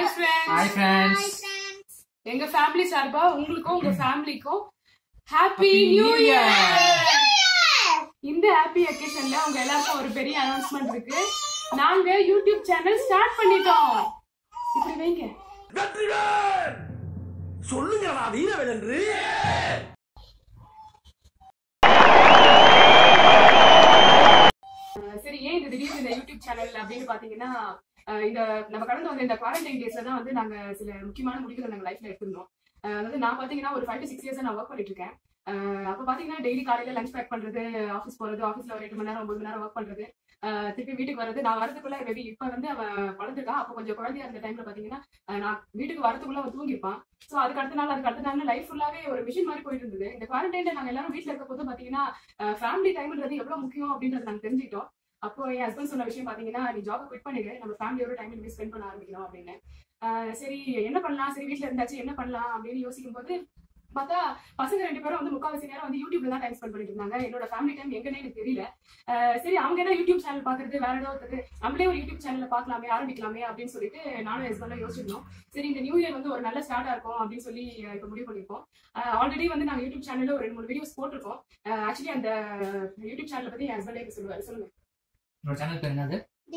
Hi friends hi friends எங்க family சார்பா உங்களுக்கும் உங்க ஃபேமிலிக்கும் happy Happy new New year Year. இந்த ஹாப்பி அக்கேஷன்ல உங்க எல்லாருக்கும் ஒரு பெரிய அனௌன்ஸ்மெண்ட் இருக்கு நாங்க யூடியூப் சேனல் ஸ்டார்ட் பண்ணிட்டோம் இப்படி வைங்க வெற்றிவேல் சொல்லுங்கடா வீரவேல் என்று அஹ் சரி ஏன் இந்த திடீர்னு இந்த யூடியூப் சேனல் அப்படின்னு பாத்தீங்கன்னா அஹ் இந்த நம்ம கடந்து வந்த இந்த குவாரண்டைன் டேஸ்ல தான் வந்து நாங்க சில முக்கியமான முடிவுகள் நாங்க லைஃப்ல எடுத்திருந்தோம் அஹ் அதாவது நான் பாத்தீங்கன்னா ஒரு ஃபைவ் டு சிக்ஸ் இயர்ஸ் நான் ஒர்க் பண்ணிட்டு இருக்கேன் அஹ் அப்ப பாத்தீங்கன்னா டெய்லி காலையில லஞ்ச் பேக் பண்றது ஆஃபீஸ் போறது ஆஃபீஸ்ல ஒரு எட்டு மணி நேரம் ஒன்பது மணி நேரம் ஒர்க் பண்றது அஹ் திருப்பி வீட்டுக்கு வர்றது நான் வரதுக்குள்ள மேபி இப்ப வந்து அவன் வளர்ந்துருக்கான் அப்ப கொஞ்சம் குழந்தையா இருந்த டைம்ல பாத்தீங்கன்னா அஹ் நான் வீட்டுக்கு வரதுக்குள்ள அவன் தூங்கிருப்பான் சோ அதுக்கு அடுத்த நாள் அதுக்கு அடுத்த நாள் லைஃப் ஃபுல்லாவே ஒரு மிஷின் மாதிரி போயிட்டு இருந்தது இந்த குவாரண்டைன்ல நாங்க எல்லாரும் வீட்டுல இருக்க போது பாத்தீங்கன்னா ஃபேமிலி டைம்ன்றது எவ்வளவு முக்கியம் அப்படின்றத நாங்க தெரிஞ்சுக்கிட்டோம் அப்போ என் ஹஸ்பண்ட் சொன்ன விஷயம் பாத்தீங்கன்னா நீ ஜாப் குவிட் பண்ணிடு நம்ம ஃபேமிலியோட டைம் இனிமே ஸ்பெண்ட் பண்ண ஆரம்பிக்கணும் அப்படின்னு ஆஹ் சரி என்ன பண்ணலாம் சரி வீட்ல இருந்தாச்சு என்ன பண்ணலாம் அப்படின்னு யோசிக்கும் போது பார்த்தா பசங்க ரெண்டு பேரும் வந்து முக்கால்வாசி நேரம் வந்து யூடியூப்ல தான் டைம் ஸ்பெண்ட் பண்ணிட்டு இருந்தாங்க என்னோட ஃபேமிலி டைம் எங்கன்னே எனக்கு தெரியல ஆஹ் சரி அவங்க என்ன யூடியூப் சேனல் பாக்குறது வேற ஏதாவது நம்மளே ஒரு யூடியூப் சேனல்ல பார்க்கலாமே ஆரம்பிக்கலாமே அப்படின்னு சொல்லிட்டு நானும் ஹஸ்பண்டும் யோசிச்சிருந்தோம் சரி இந்த நியூ இயர் வந்து ஒரு நல்ல ஸ்டார்டா இருக்கும் அப்படின்னு சொல்லி அஹ் இப்ப முடிவு பண்ணிருக்கோம் ஆல்ரெடி வந்து நாங்க யூடியூப் சேனல்ல ஒரு ரெண்டு மூணு வீடியோஸ் போட்டிருக்கோம் ஆக்சுவலி அந்த யூடியூப் சேனலை பத்தி என் ஹஸ்பண்டே சொல்லுவாரு சொல்லுங்க என்னோட சேனல் பேர் என்னது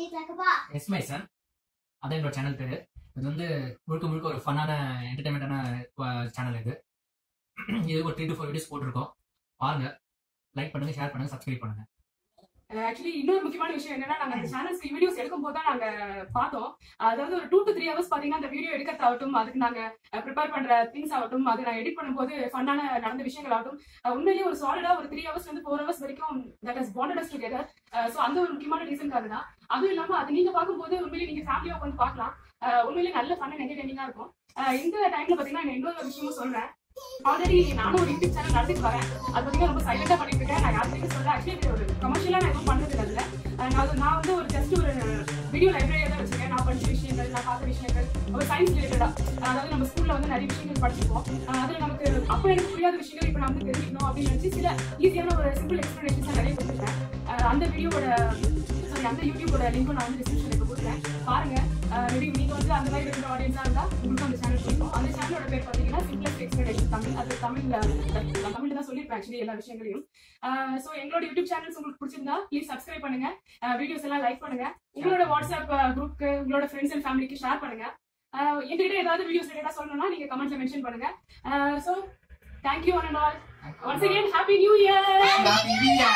எஸ் மை சன் அதான் என்னோட சேனல் பேர் இது வந்து முழுக்க முழுக்க ஒரு ஃபன்னான என்டர்டைன்மெண்டான சேனல் இது இது ஒரு த்ரீ டு ஃபோர் வீடியோஸ் போட்டிருக்கோம் பாருங்க லைக் பண்ணுங்க ஷேர் பண்ணுங்க சப்ஸ்கிரைப் பண்ணுங்க ஆக்சுவலி இன்னொரு முக்கியமான விஷயம் என்னன்னா நாங்க அந்த சேனல்ஸ்க்கு வீடியோஸ் எடுக்கும் போது தான் நாங்க பார்த்தோம் அதாவது ஒரு டூ டு த்ரீ ஹவர்ஸ் பாத்தீங்கன்னா அந்த வீடியோ எடுக்கிறதாகட்டும் அதுக்கு நாங்க ப்ரிப்பேர் பண்ற திங்ஸ் ஆகட்டும் அது நான் எடிட் பண்ணும்போது ஃபன்னான நடந்த விஷயங்கள் ஆகட்டும் அஹ் உண்மையிலேயே ஒரு சாலிடா ஒரு த்ரீ ஹவர்ஸ் வந்து ஃபோர் ஹவர்ஸ் வரைக்கும் that is bonded us together so அந்த ஒரு முக்கியமான ரீசன்காக தான் அதுவும் இல்லாம அது நீங்க பார்க்கும்போது உண்மையிலேயே நீங்க ஃபேமிலியா உட்காந்து பார்க்கலாம் அஹ் உண்மையிலேயே நல்ல ஃபன் என்டர்டைனிங்கா இருக்கும் அஹ் இந்த டைம்ல பாத்தீங்கன்னா நான் இன்னொரு விஷயமும் சொல்றேன் ஆல்ரெடி நானும் ஒரு யூடியூப் சேனல் நடத்திட்டு வரேன் அது பார்த்தீங்கன்னா ரொம்ப சைலண்டா பண்ணிட்டு இருக்கேன் நான் யாருக்கும் சொல்ல ஆக்சுவலி ஒரு கமர்ஷியலா நான் எதுவும் பண்றது இல்லை அஹ் நான் அது- நான் வந்து ஒரு ஜஸ்ட் ஒரு வீடியோ லைப்ரரியா தான் வச்சிருக்கேன் நான் படிச்ச விஷயங்கள் நான் பார்த்த விஷயங்கள் ஒரு சயின்ஸ் ரிலேட்டடா அதாவது நம்ம ஸ்கூல்ல வந்து நிறைய விஷயங்கள் படிச்சிருப்போம் அஹ் அதுல நமக்கு அப்போ எனக்கு புரியாத விஷயங்கள் இப்போ நான் வந்து தெரிஞ்சுக்கணும் அப்படின்னு நினைச்சு சில ஈஸியான ஒரு சிம்பிள் எக்ஸ்பிளனேஷன்ஸ் நிறைய கொடுத்துருக்கேன் அஹ் அந்த வீடியோட சாரி அந்த யூடியூபோட லிங்க்கும் நான் வந்து டிஸ்கிரிப்ஷன் இப்போ கொடுக்குறேன் பாருங்க மேபி நீங்க வந்து அந்த மாதிரி இருக்கிற ஆடியன்ஸா இருந்தா உங்களுக்கு அந்த சேனல் பிடிக்கும் அந்த சேனலோட பேர் பாத்தீங்கன்னா சிம்பிளஸ்ட் எக்ஸ்பிளனேஷன் தமிழ் அது தமிழ்ல நான் தமிழ்ல தான் சொல்லியிருப்பேன் ஆக்சுவலி எல்லா விஷயங்களையும் ஸோ எங்களோட யூடியூப் சேனல்ஸ் உங்களுக்கு பிடிச்சிருந்தா ப்ளீஸ் சப்ஸ்கிரைப் பண்ணுங்க வீடியோஸ் எல்லாம் லைக் பண்ணுங்க உங்களோட வாட்ஸ்அப் குரூப்க்கு உங்களோட ஃப்ரெண்ட்ஸ் அண்ட் ஃபேமிலிக்கு ஷேர் பண்ணுங்க அஹ் எங்ககிட்ட ஏதாவது வீடியோஸ் ரிலேட்டா சொல்லணும்னா நீங்க கமெண்ட்ல மென்ஷன் பண்ணுங்க so thank you one and all once again happy new year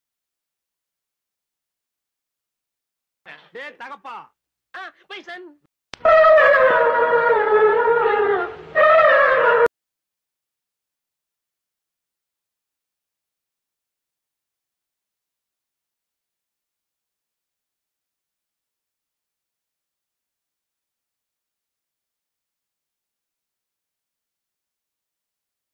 டே தகப்பா பைசன்